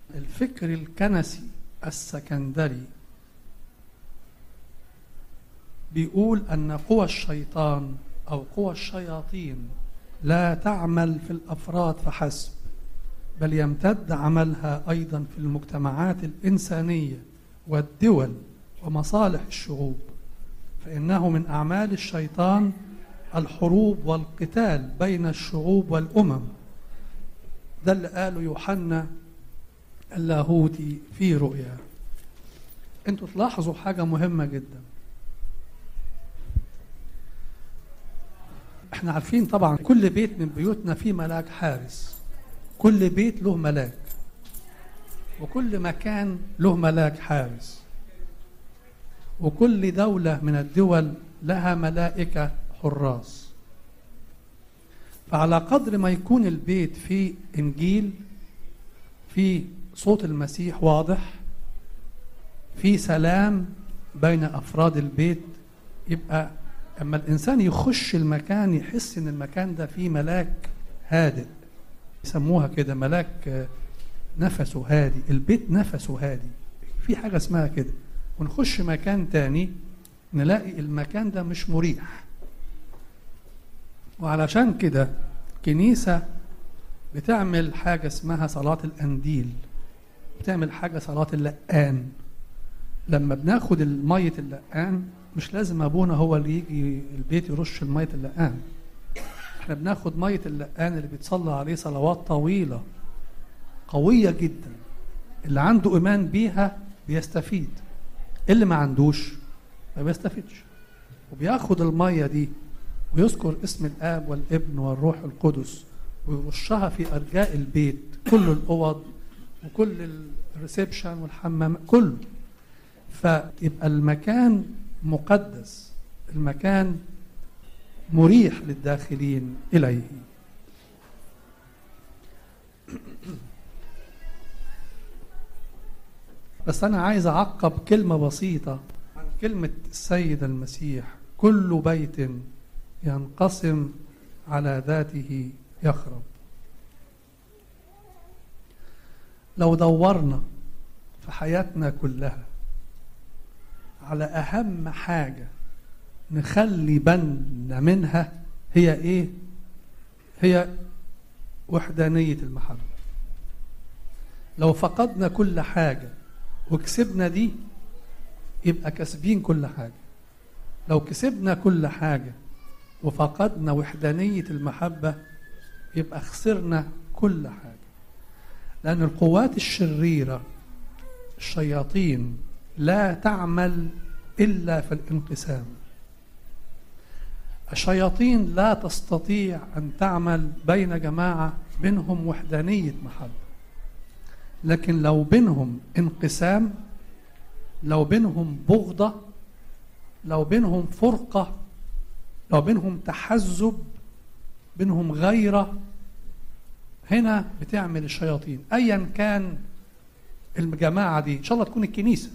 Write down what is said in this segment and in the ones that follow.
الفكر الكنسي السكندري بيقول أن قوى الشيطان أو قوى الشياطين لا تعمل في الأفراد فحسب بل يمتد عملها أيضا في المجتمعات الإنسانية والدول ومصالح الشعوب فإنه من أعمال الشيطان الحروب والقتال بين الشعوب والأمم ده اللي قاله يوحنا اللاهوتي في رؤيا انتوا تلاحظوا حاجة مهمة جدا احنا عارفين طبعا كل بيت من بيوتنا فيه ملاك حارس كل بيت له ملاك وكل مكان له ملاك حارس وكل دولة من الدول لها ملائكة حراس فعلى قدر ما يكون البيت فيه إنجيل في صوت المسيح واضح في سلام بين أفراد البيت يبقى أما الإنسان يخش المكان يحس إن المكان ده فيه ملاك هادئ يسموها كده ملاك نفسه هادي البيت نفسه هادي في حاجة اسمها كده ونخش مكان تاني نلاقي المكان ده مش مريح وعلشان كده كنيسة بتعمل حاجة اسمها صلاة الأنديل بتعمل حاجة صلاة اللقان لما بناخد المية اللقان مش لازم أبونا هو اللي يجي البيت يرش المية اللقان احنا بناخد مية اللقان اللي بيتصلى عليه صلوات طويلة قوية جدا اللي عنده إيمان بيها بيستفيد اللي ما عندوش ما بيستفيدش وبياخد المية دي ويذكر اسم الآب والابن والروح القدس ويرشها في أرجاء البيت كل الأوض وكل الريسبشن والحمام كله فيبقى المكان مقدس المكان مريح للداخلين إليه بس أنا عايز أعقب كلمة بسيطة عن كلمة السيد المسيح كل بيت ينقسم على ذاته يخرب لو دورنا في حياتنا كلها على أهم حاجة نخلي بالنا منها هي إيه؟ هي وحدانية المحبة لو فقدنا كل حاجة وكسبنا دي يبقى كسبين كل حاجة لو كسبنا كل حاجة وفقدنا وحدانية المحبة يبقى خسرنا كل حاجة لأن القوات الشريرة الشياطين لا تعمل إلا في الانقسام الشياطين لا تستطيع أن تعمل بين جماعة بينهم وحدانية محبة لكن لو بينهم انقسام لو بينهم بغضة لو بينهم فرقة لو بينهم تحزب بينهم غيرة هنا بتعمل الشياطين أيا كان الجماعة دي إن شاء الله تكون الكنيسة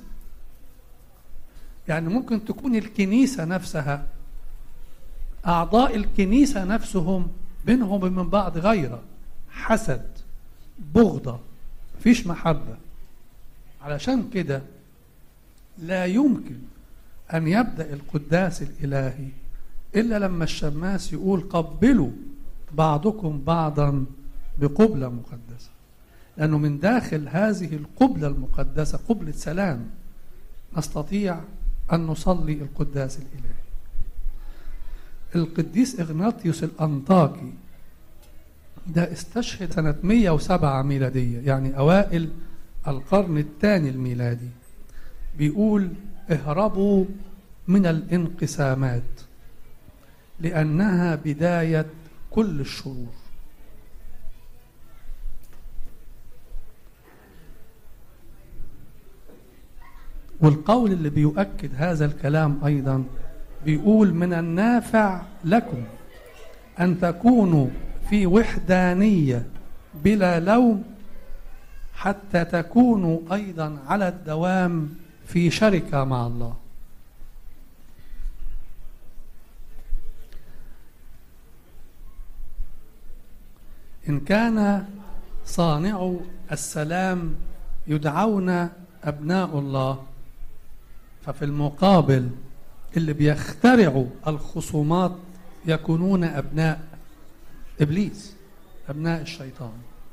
يعني ممكن تكون الكنيسة نفسها أعضاء الكنيسة نفسهم بينهم وبين بعض غيرة حسد بغضة مفيش محبة علشان كده لا يمكن أن يبدأ القداس الإلهي إلا لما الشماس يقول قبلوا بعضكم بعضا بقبلة مقدسة لأنه من داخل هذه القبلة المقدسة قبلة سلام نستطيع أن نصلي القداس الإلهي القديس إغناطيوس الأنطاكي ده استشهد سنة 107 ميلادية يعني أوائل القرن الثاني الميلادي بيقول اهربوا من الانقسامات لأنها بداية كل الشرور والقول اللي بيؤكد هذا الكلام أيضا بيقول من النافع لكم أن تكونوا في وحدانية بلا لوم حتى تكونوا أيضا على الدوام في شركة مع الله إن كان صانع السلام يدعون أبناء الله ففي المقابل اللي بيخترعوا الخصومات يكونون أبناء إبليس أبناء الشيطان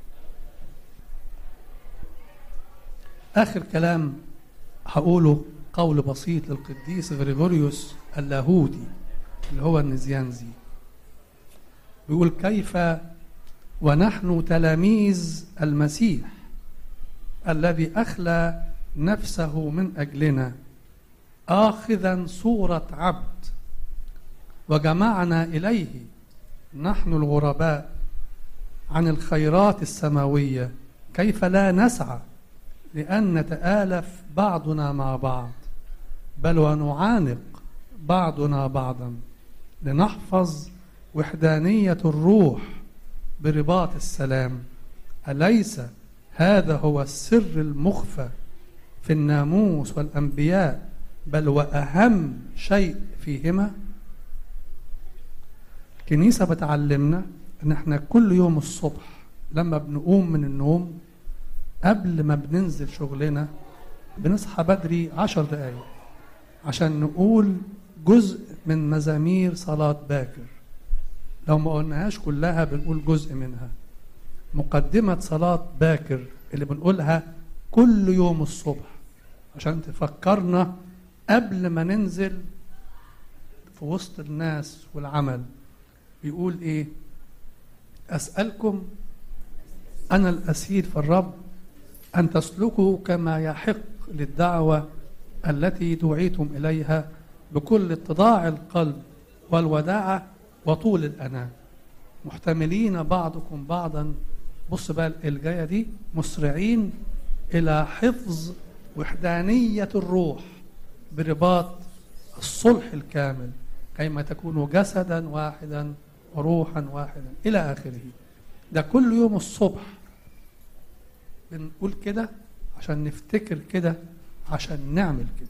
آخر كلام هقوله قول بسيط للقديس غريغوريوس اللاهوتي اللي هو النزيانزي بيقول كيف ونحن تلاميذ المسيح الذي أخلى نفسه من أجلنا آخذا صورة عبد وجمعنا إليه نحن الغرباء عن الخيرات السماوية كيف لا نسعى لأن نتآلف بعضنا مع بعض بل ونعانق بعضنا بعضا لنحفظ وحدانية الروح برباط السلام أليس هذا هو السر المخفى في الناموس والأنبياء بل وأهم شيء فيهما الكنيسة بتعلمنا إن إحنا كل يوم الصبح لما بنقوم من النوم قبل ما بننزل شغلنا بنصحى بدري عشر دقايق عشان نقول جزء من مزامير صلاة باكر لو ما قلناهاش كلها بنقول جزء منها مقدمة صلاة باكر اللي بنقولها كل يوم الصبح عشان تفكرنا قبل ما ننزل في وسط الناس والعمل بيقول ايه اسالكم انا الاسير في الرب ان تسلكوا كما يحق للدعوه التي دعيتم اليها بكل اتضاع القلب والوداعه وطول الاناه محتملين بعضكم بعضا بص بقى الجايه دي مسرعين الى حفظ وحدانيه الروح برباط الصلح الكامل كيما تكونوا جسدا واحدا وروحا واحدا الى اخره ده كل يوم الصبح بنقول كده عشان نفتكر كده عشان نعمل كده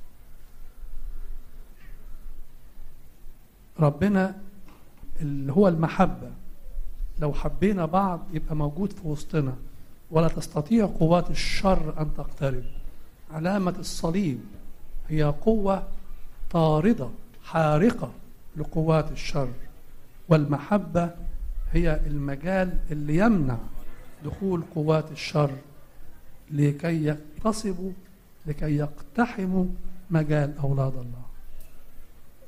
ربنا اللي هو المحبة لو حبينا بعض يبقى موجود في وسطنا ولا تستطيع قوات الشر أن تقترب علامة الصليب هي قوة طاردة حارقة لقوات الشر والمحبة هي المجال اللي يمنع دخول قوات الشر لكي يقتصبوا لكي يقتحموا مجال أولاد الله